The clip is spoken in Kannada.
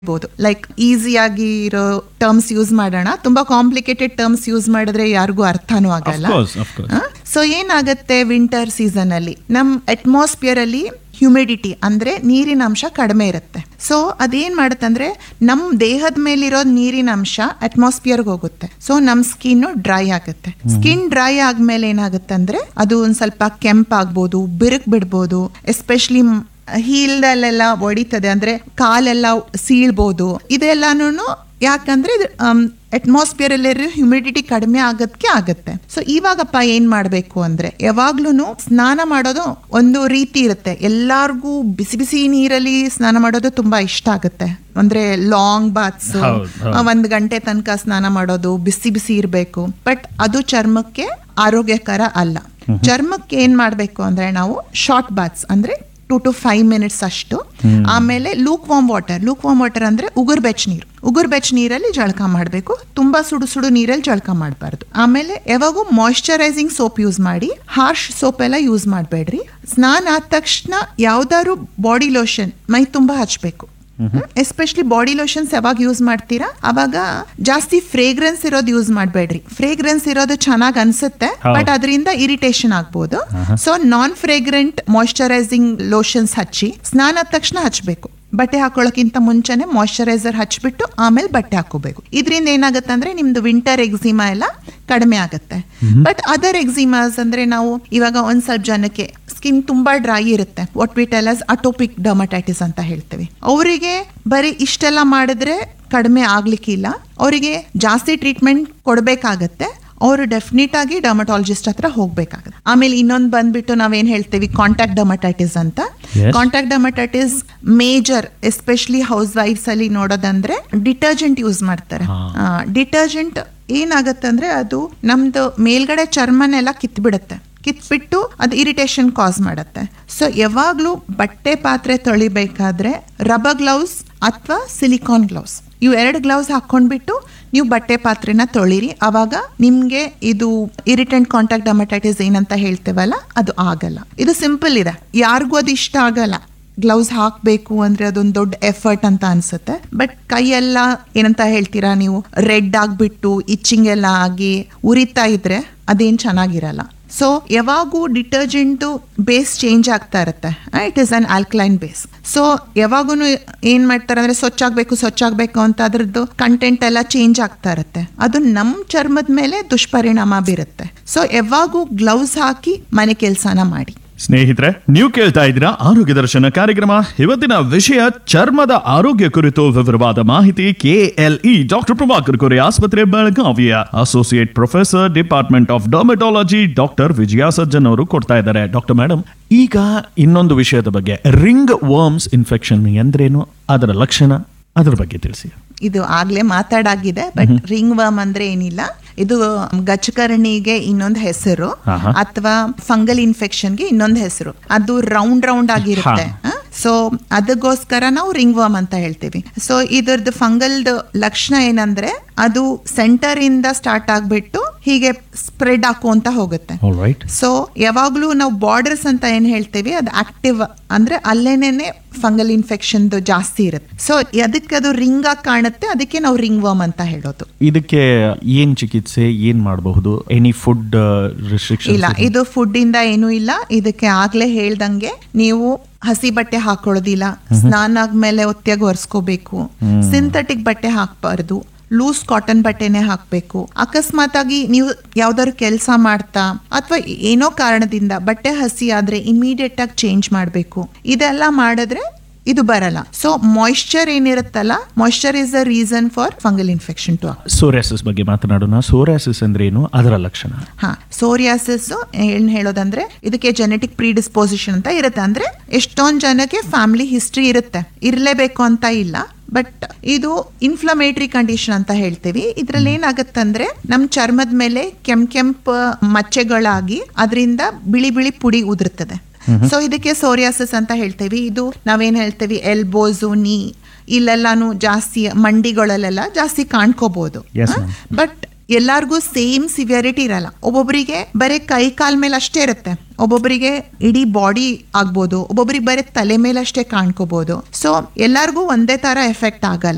ಬಹುದು ಲೈಕ್ ಈಸಿಯಾಗಿ ಇರೋ ಟರ್ಮ್ಸ್ ಯೂಸ್ ಮಾಡೋಣ ತುಂಬಾ ಕಾಂಪ್ಲಿಕೇಟೆಡ್ ಟರ್ಮ್ಸ್ ಯೂಸ್ ಮಾಡಿದ್ರೆ ಯಾರಿಗೂ ಅರ್ಥನೂ ಆಗಲ್ಲ course, of course. ಸೊ ಏನಾಗುತ್ತೆ ವಿಂಟರ್ ಸೀಸನ್ ಅಲ್ಲಿ ನಮ್ ಅಟ್ಮಾಸ್ಫಿಯರ್ ಅಲ್ಲಿ ಹ್ಯುಮಿಡಿಟಿ ಅಂದ್ರೆ ನೀರಿನ ಅಂಶ ಕಡಿಮೆ ಇರುತ್ತೆ ಸೊ ಅದೇನ್ ಮಾಡುತ್ತಂದ್ರೆ ನಮ್ ದೇಹದ ಮೇಲಿರೋ ನೀರಿನ ಅಂಶ ಅಟ್ಮಾಸ್ಫಿಯರ್ಗೆ ಹೋಗುತ್ತೆ ಸೊ ನಮ್ ಸ್ಕಿನ್ ಡ್ರೈ ಆಗುತ್ತೆ ಸ್ಕಿನ್ ಡ್ರೈ ಆದ್ಮೇಲೆ ಏನಾಗುತ್ತೆ ಅಂದ್ರೆ ಅದು ಒಂದ್ ಸ್ವಲ್ಪ ಕೆಂಪಾಗ್ಬೋದು ಬಿರುಕ್ ಬಿಡ್ಬೋದು ಎಸ್ಪೆಷಲಿ ಹೀಲ್ದಲ್ಲೆಲ್ಲ ಹೊಡಿತದೆ ಅಂದ್ರೆ ಕಾಲೆಲ್ಲ ಸೀಳ್ಬೋದು ಇದೆಲ್ಲಾನು ಯಾಕಂದ್ರೆ ಅಟ್ಮಾಸ್ಫಿಯರ್ ಅಲ್ಲಿರೋ ಹ್ಯುಮಿಡಿಟಿ ಕಡಿಮೆ ಆಗೋದಕ್ಕೆ ಆಗತ್ತೆ ಸೊ ಇವಾಗಪ್ಪ ಏನ್ ಮಾಡ್ಬೇಕು ಅಂದ್ರೆ ಯಾವಾಗ್ಲೂ ಸ್ನಾನ ಮಾಡೋದು ಒಂದು ರೀತಿ ಇರುತ್ತೆ ಎಲ್ಲಾರ್ಗೂ ಬಿಸಿ ಬಿಸಿ ನೀರಲ್ಲಿ ಸ್ನಾನ ಮಾಡೋದು ತುಂಬಾ ಇಷ್ಟ ಆಗುತ್ತೆ ಅಂದ್ರೆ ಲಾಂಗ್ ಬಾತ್ಸ್ ಹೌದು, ಹೌದು. ಒಂದ್ ಗಂಟೆ ತನಕ ಸ್ನಾನ ಮಾಡೋದು ಬಿಸಿ ಬಿಸಿ ಇರಬೇಕು ಬಟ್ ಅದು ಚರ್ಮಕ್ಕೆ ಆರೋಗ್ಯಕರ ಅಲ್ಲ ಚರ್ಮಕ್ಕೆ ಏನ್ ಮಾಡ್ಬೇಕು ಅಂದ್ರೆ ನಾವು ಶಾರ್ಟ್ ಬಾತ್ಸ್ ಅಂದ್ರೆ ಟು ಟು ಫೈವ್ ಮಿನಿಟ್ಸ್ ಅಷ್ಟು ಆಮೇಲೆ lukewarm water lukewarm water ಅಂದ್ರೆ ಉಗುರ್ ಬೆಚ್ಚ ನೀರು ಉಗುರ್ ಬೆಚ್ಚ ನೀರಲ್ಲಿ ಜಳಕ ಮಾಡಬೇಕು ತುಂಬಾ ಸುಡು ಸುಡು ನೀರಲ್ಲಿ ಜಳಕ ಮಾಡಬಾರ್ದು ಆಮೇಲೆ ಯಾವಾಗೂ ಮಾಯಿಶ್ಚರೈಸಿಂಗ್ ಸೋಪ್ ಯೂಸ್ ಮಾಡಿ ಹಾರ್ಶ್ ಸೋಪ್ ಎಲ್ಲ ಯೂಸ್ ಮಾಡಬೇಡ್ರಿ ಸ್ನಾನ ಆದ ತಕ್ಷಣ ಯಾವ್ದಾದ್ರು ಬಾಡಿ ಲೋಷನ್ ಮೈ ತುಂಬಾ ಹಚ್ಬೇಕು ಎಸ್ಪೆಷಲಿ ಬಾಡಿ ಲೋಷನ್ಸ್ ಯಾವಾಗ ಯೂಸ್ ಮಾಡ್ತೀರಾ ಅವಾಗ ಜಾಸ್ತಿ ಫ್ರೇಗ್ರೆನ್ಸ್ ಇರೋದು ಯೂಸ್ ಮಾಡಬೇಡ್ರಿ ಫ್ರೇಗ್ರೆನ್ಸ್ ಇರೋದು ಚೆನ್ನಾಗಿ ಅನ್ಸುತ್ತೆ ಹೌದು. ಬಟ್ ಅದರಿಂದ ಇರಿಟೇಷನ್ ಆಗ್ಬೋದು so non fragrant moisturising lotions ಹಚ್ಚಿ ಸ್ನಾನ ಆದ ತಕ್ಷಣ ಹಚ್ಚಬೇಕು ಬಟ್ಟೆ ಹಾಕೊಳ್ಳೋಕ್ಕಿಂತ ಮುಂಚೆನೆ ಮಾಯಿಶ್ಚರೈಸರ್ ಹಚ್ಬಿಟ್ಟು ಆಮೇಲೆ ಬಟ್ಟೆ ಹಾಕೋಬೇಕು ಇದರಿಂದ ಏನಾಗುತ್ತೆ ಅಂದ್ರೆ ನಿಮ್ದು ವಿಂಟರ್ ಎಕ್ಸಿಮಾ ಎಲ್ಲ ಕಡಿಮೆ ಆಗುತ್ತೆ ಬಟ್ ಅದರ್ ಎಕ್ಸಿಮಾಸ್ ಅಂದ್ರೆ ನಾವು ಇವಾಗ ಒಂದ್ ಸ್ವಲ್ಪ ಜನಕ್ಕೆ ಸ್ಕಿನ್ ತುಂಬಾ ಡ್ರೈ ಇರುತ್ತೆ what we tell us atopic dermatitis ಅಂತ ಹೇಳ್ತೀವಿ ಅವರಿಗೆ ಬರೀ ಇಷ್ಟೆಲ್ಲ ಮಾಡಿದ್ರೆ ಕಡಿಮೆ ಆಗ್ಲಿಕ್ಕಿಲ್ಲ ಅವರಿಗೆ ಜಾಸ್ತಿ ಟ್ರೀಟ್ಮೆಂಟ್ ಕೊಡಬೇಕಾಗತ್ತೆ ಅವರು ಡೆಫಿನೆಟ್ ಆಗಿ ಡರ್ಮಟಾಲಜಿಸ್ಟ್ ಹತ್ರ ಹೋಗ್ಬೇಕಾಗುತ್ತೆ ಆಮೇಲೆ ಇನ್ನೊಂದು ಬಂದ್ಬಿಟ್ಟು ನಾವೇನ್ ಹೇಳ್ತೀವಿ ಕಾಂಟ್ಯಾಕ್ಟ್ ಡರ್ಮಟೈಟಿಸ್ ಅಂತ Yes. Contact dermatitis major especially ಹೌಸ್ ವೈಫ್ಸ್ ಅಲ್ಲಿ ನೋಡೋದಂದ್ರೆ ಡಿಟರ್ಜೆಂಟ್ ಯೂಸ್ ಮಾಡ್ತಾರೆ ಡಿಟರ್ಜೆಂಟ್ ಏನಾಗತ್ತೆ ಅಂದ್ರೆ ಅದು ನಮ್ದು ಮೇಲ್ಗಡೆ ಚರ್ಮನೆಲ್ಲ ಕಿತ್ಬಿಡುತ್ತೆ ಕಿತ್ಬಿಟ್ಟು ಅದು ಇರಿಟೇಷನ್ ಕಾಸ್ ಮಾಡುತ್ತೆ ಸೊ ಯಾವಾಗ್ಲೂ ಬಟ್ಟೆ ಪಾತ್ರೆ ತೊಳಿಬೇಕಾದ್ರೆ ರಬ್ಬರ್ ಗ್ಲೌಸ್ ಅಥವಾ ಸಿಲಿಕಾನ್ ಗ್ಲೌಸ್ ಇವು ಎರಡು ಗ್ಲೌಸ್ ಹಾಕೊಂಡ್ಬಿಟ್ಟು ನೀವು ಬಟ್ಟೆ ಪಾತ್ರೆನ ತೊಳಿರಿ ಅವಾಗ ನಿಮ್ಗೆ ಇದು ಇರಿಟೆಂಟ್ ಕಾಂಟ್ಯಾಕ್ಟ್ ಡಮಟೈಟಿಸ್ ಏನಂತ ಹೇಳ್ತೇವಲ್ಲ ಅದು ಆಗಲ್ಲ ಇದು ಸಿಂಪಲ್ ಇದೆ ಯಾರಿಗೂ ಅದು ಇಷ್ಟ ಆಗಲ್ಲ ಗ್ಲೌಸ್ ಹಾಕ್ಬೇಕು ಅಂದ್ರೆ ಅದೊಂದು ದೊಡ್ಡ ಎಫರ್ಟ್ ಅಂತ ಅನ್ಸುತ್ತೆ ಬಟ್ ಕೈಯೆಲ್ಲ ಏನಂತ ಹೇಳ್ತೀರಾ ನೀವು ರೆಡ್ ಆಗ್ಬಿಟ್ಟು ಇಚ್ಚಿಂಗ್ ಎಲ್ಲ ಆಗಿ ಉರಿತಾ ಇದ್ರೆ ಅದೇನ್ ಚೆನ್ನಾಗಿರಲ್ಲ ಸೊ ಯಾವಾಗೂ ಡಿಟರ್ಜೆಂಟ್ ಬೇಸ್ ಚೇಂಜ್ ಆಗ್ತಾ ಇರುತ್ತೆ it is an alkaline base so ಯಾವಾಗೂ ಏನ್ ಮಾಡ್ತಾರೆ ಅಂದ್ರೆ ಸ್ವಚ್ಛ ಆಗ್ಬೇಕು ಸ್ವಚ್ಛ ಆಗ್ಬೇಕು ಅಂತ ಅದ್ರದ್ದು ಕಂಟೆಂಟ್ ಎಲ್ಲ ಚೇಂಜ್ ಆಗ್ತಾ ಇರುತ್ತೆ ಅದು ನಮ್ ಚರ್ಮದ ಮೇಲೆ ದುಷ್ಪರಿಣಾಮ ಬೀರುತ್ತೆ ಸೊ ಯಾವಾಗೂ ಗ್ಲೌಸ್ ಹಾಕಿ ಮನೆ ಕೆಲಸನ ಮಾಡಿ ಸ್ನೇಹಿತರೆ ನೀವು ಕೇಳ್ತಾ ಇದ್ದೀರಾ ಆರೋಗ್ಯ ದರ್ಶನ ಕಾರ್ಯಕ್ರಮ ಇವತ್ತಿನ ವಿಷಯ ಚರ್ಮದ ಆರೋಗ್ಯ ಕುರಿತು ವಿವರವಾದ ಮಾಹಿತಿ ಕೆಎಲ್ಇ ಡಾಕ್ಟರ್ ಪ್ರಭಾಕರ್ ಕೊರೆ ಆಸ್ಪತ್ರೆ ಬೆಳಗಾವಿಯ associate professor department of dermatology doctor Vijaya Sajjan ಅವರು ಕೊಡ್ತಾ ಇದ್ದಾರೆ ಡಾಕ್ಟರ್ ಮೇಡಮ್ ಈಗ ಇನ್ನೊಂದು ವಿಷಯದ ಬಗ್ಗೆ ರಿಂಗ್ ವರ್ಮ್ಸ್ ಇನ್ಫೆಕ್ಷನ್ ಎಂದ್ರೇನು ಅದರ ಲಕ್ಷಣ ಅದರ ಬಗ್ಗೆ ತಿಳಿಸಿ ಇದು ಆಗ್ಲೇ ಮಾತಾಡಾಗಿದೆ ಬಟ್ ರಿಂಗ್ ವರ್ಮ್ ಅಂದ್ರೆ ಏನಿಲ್ಲ ಇದು ಗಚ್ಚಕರಣಿಗೆ ಇನ್ನೊಂದು ಹೆಸರು ಆಹಾ. ಅಥವಾ ಫಂಗಲ್ ಇನ್ಫೆಕ್ಷನ್ಗೆ ಇನ್ನೊಂದು ಹೆಸರು ಅದು ರೌಂಡ್ ರೌಂಡ್ ಆಗಿರುತ್ತೆ ಸೊ ಅದಕ್ಕೋಸ್ಕರ ನಾವು ರಿಂಗ್ ವರ್ಮ್ ಅಂತ ಹೇಳ್ತೀವಿ ಸೊ ಇದ್ರದ್ದು ಫಂಗಲ್ದು ಲಕ್ಷಣ ಏನಂದ್ರೆ ಅದು ಸೆಂಟರ್ ಇಂದ ಸ್ಟಾರ್ಟ್ ಆಗ್ಬಿಟ್ಟು ಹೀಗೆ ಸ್ಪ್ರೆಡ್ ಹಾಕುವಂತ ಹೋಗುತ್ತೆ ರೈಟ್ ಸೊ ಯಾವಾಗ್ಲೂ ನಾವು ಬಾರ್ಡರ್ಸ್ ಅಂತ ಏನ್ ಹೇಳ್ತೀವಿ ಅದು ಆಕ್ಟಿವ್ ಅಂದ್ರೆ ಅಲ್ಲೇನೇನೆ ಫಂಗಲ್ ಇನ್ಫೆಕ್ಷನ್ ಜಾಸ್ತಿ ಇರುತ್ತೆ ಸೊ ಅದಕ್ಕೆ ಅದು ರಿಂಗ್ ಆಗಿ ಕಾಣುತ್ತೆ ಅದಕ್ಕೆ ನಾವು ರಿಂಗ್ ವರ್ಮ್ ಅಂತ ಹೇಳೋದು ಇದಕ್ಕೆ ಏನ್ ಚಿಕಿತ್ಸೆ ಏನ್ ಮಾಡಬಹುದು ಎನಿ ಫುಡ್ ರಿಸ್ಟ್ರಿಕ್ಷನ್ ಇಲ್ಲ ಇದು ಫುಡ್ ಇಂದ ಏನೂ ಇಲ್ಲ ಇದಕ್ಕೆ ಆಗ್ಲೇ ಹೇಳ್ದಂಗೆ ನೀವು ಹಸಿ ಬಟ್ಟೆ ಹಾಕೊಳ್ಳೋದಿಲ್ಲ ಸ್ನಾನ ಆದ್ಮೇಲೆ ಒತ್ತಿಯಾಗಿ ಒರೆಸ್ಕೋಬೇಕು ಸಿಂಥೆಟಿಕ್ ಬಟ್ಟೆ ಹಾಕ್ಬಾರ್ದು ಲೂಸ್ ಕಾಟನ್ ಬಟ್ಟೆನೆ ಹಾಕ್ಬೇಕು ಅಕಸ್ಮಾತ್ ಆಗಿ ನೀವು ಯಾವ್ದಾದ್ರು ಕೆಲಸ ಮಾಡ್ತಾ ಅಥವಾ ಏನೋ ಕಾರಣದಿಂದ ಬಟ್ಟೆ ಹಸಿ ಆದ್ರೆ ಇಮಿಡಿಯೇಟ್ ಆಗಿ ಚೇಂಜ್ ಮಾಡಬೇಕು ಇದೆಲ್ಲ ಮಾಡಿದ್ರೆ ಇದು ಬರಲ್ಲ ಸೊ ಮಾಯಿಶ್ಚರ್ ಏನಿರುತ್ತಲ್ಲ moisture is the reason for fungal infection to psoriasis ಬಗ್ಗೆ ಮಾತನಾಡೋಣ ಸೋರಿಯಾಸಿಸ್ ಅಂದ್ರೆ ಏನು ಅದರ ಲಕ್ಷಣ ಹಾ ಸೋರಿಯಾಸಿಸ್ ಏನ್ ಹೇಳೋದಂದ್ರೆ ಇದಕ್ಕೆ ಜೆನೆಟಿಕ್ ಪ್ರೀಡಿಸ್ಪೋಸಿಷನ್ ಅಂತ ಇರುತ್ತೆ ಅಂದ್ರೆ ಎಷ್ಟೊಂದ್ ಜನಕ್ಕೆ ಫ್ಯಾಮಿಲಿ ಹಿಸ್ಟ್ರಿ ಇರುತ್ತೆ ಇರ್ಲೇಬೇಕು ಅಂತ ಇಲ್ಲ ಬಟ್ ಇದು ಇನ್ಫ್ಲಮೇಟರಿ ಕಂಡೀಷನ್ ಅಂತ ಹೇಳ್ತೀವಿ ಇದ್ರಲ್ಲಿ ಏನಾಗತ್ತಂದ್ರೆ ನಮ್ ಚರ್ಮದ ಮೇಲೆ ಕೆಂಪ್ ಕೆಂಪ್ ಮಚ್ಚೆಗಳಾಗಿ ಅದರಿಂದ ಬಿಳಿ ಬಿಳಿ ಪುಡಿ ಉದುರ್ತದೆ ಸೊ ಇದಕ್ಕೆ ಸೋರಿಯಾಸಿಸ್ ಅಂತ ಹೇಳ್ತೀವಿ ಇದು ನಾವೇನ್ ಹೇಳ್ತೀವಿ ಎಲ್ಬೋಸು ನೀ ಇಲ್ಲೆಲ್ಲಾನು ಜಾಸ್ತಿ ಮಂಡಿಗಳಲ್ಲೆಲ್ಲ ಜಾಸ್ತಿ ಕಾಣ್ಕೋಬಹುದು Yes, ma'am. ಬಟ್ ಎಲ್ಲಾರ್ಗೂ ಸೇಮ್ ಸಿವಿಯರಿಟಿ ಇರಲ್ಲ ಒಬ್ಬೊಬ್ಬರಿಗೆ ಬರೀ ಕೈ ಕಾಲ್ ಮೇಲೆ ಅಷ್ಟೇ ಇರುತ್ತೆ ಒಬ್ಬೊಬ್ಬರಿಗೆ ಇಡೀ ಬಾಡಿ ಆಗ್ಬೋದು ಒಬ್ಬೊಬ್ಬರಿಗೆ ಬರೀ ತಲೆ ಮೇಲೆ ಅಷ್ಟೇ ಕಾಣ್ಕೋಬಹುದು ಸೊ ಎಲ್ಲಾರ್ಗೂ ಒಂದೇ ತರ ಎಫೆಕ್ಟ್ ಆಗಲ್ಲ